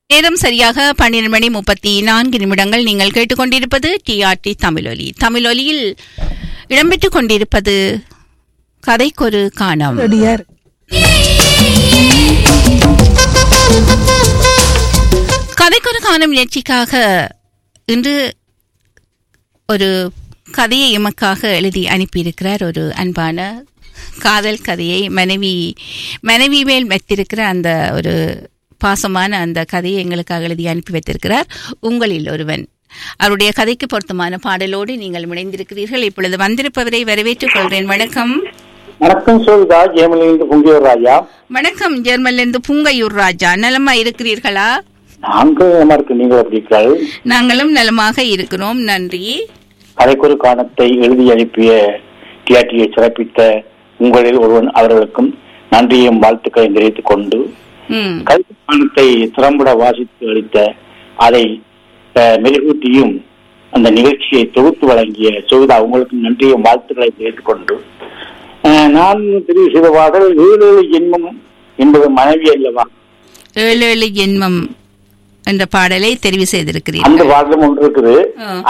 நேரம் சரியாக பன்னிரண்டு மணி முப்பத்தி நான்கு நிமிடங்கள் நீங்கள் கேட்டுக்கொண்டிருப்பது டிஆர்டி தமிழொலி தமிழொலியில் இடம்பெற்றுக் கொண்டிருப்பது கதைக்கொரு காணம் அடியார் கதைக்கொரு காணம் நிகழ்ச்சிக்காக இன்று ஒரு கதையை எமக்காக எழுதி அனுப்பியிருக்கிறார் ஒரு அன்பான காதல் கதையை மனைவி மனைவி மேல் வைத்திருக்கிற அந்த ஒரு பாசமான அந்த கதையை எங்களுக்காக எழுதி அனுப்பி வைத்திருக்கிறார் உங்களில் ஒருவன் அவருடைய கதைக்கு பொருத்தமான பாடலோடு நீங்கள் இணைந்திருக்கிறீர்கள் இப்பொழுது வந்திருப்பவரை வரவேற்றுக் கொள்கிறேன் வணக்கம் வணக்கம் சொல்தா ஜெயமலிந்து பொங்கியூர் ராஜா வணக்கம் ஜெர்மன்லேருந்து புங்கையூர் ராஜா நலமா இருக்கிறீர்களா நான்கு விதமா இருக்கு நீங்க எப்படி இருக்கிறாள் நாங்களும் நலமாக இருக்கிறோம் நன்றி கதைக்கொரு காணத்தை எழுதி அனுப்பிய டிஆர்டியை சிறப்பித்த உங்களில் ஒருவன் அவர்களுக்கும் நன்றியும் வாழ்த்துக்களையும் தெரிவித்துக் கொண்டு ம் கதைக்கொரு காணத்தை திறம்பட வாசித்து அளித்த அதை அஹ், மெருகூட்டியும் அந்த நிகழ்ச்சியை தொகுத்து வழங்கிய சுவிதா உங்களுக்கு நன்றியும் வாழ்த்துக்களை தெரிவித்துக் கொண்டு அஹ், நான் தெரிவு செய்த பாடல் ஏழு ஏழு ஜென்மம் என்பது மனைவி அல்லவா ஏழு ஏழு ஜென்மம் என்ற பாடலை தெரிவு அந்த செய்திருக்கிறீர்கள் பாடலும் ஒன்று இருக்குது ஆ.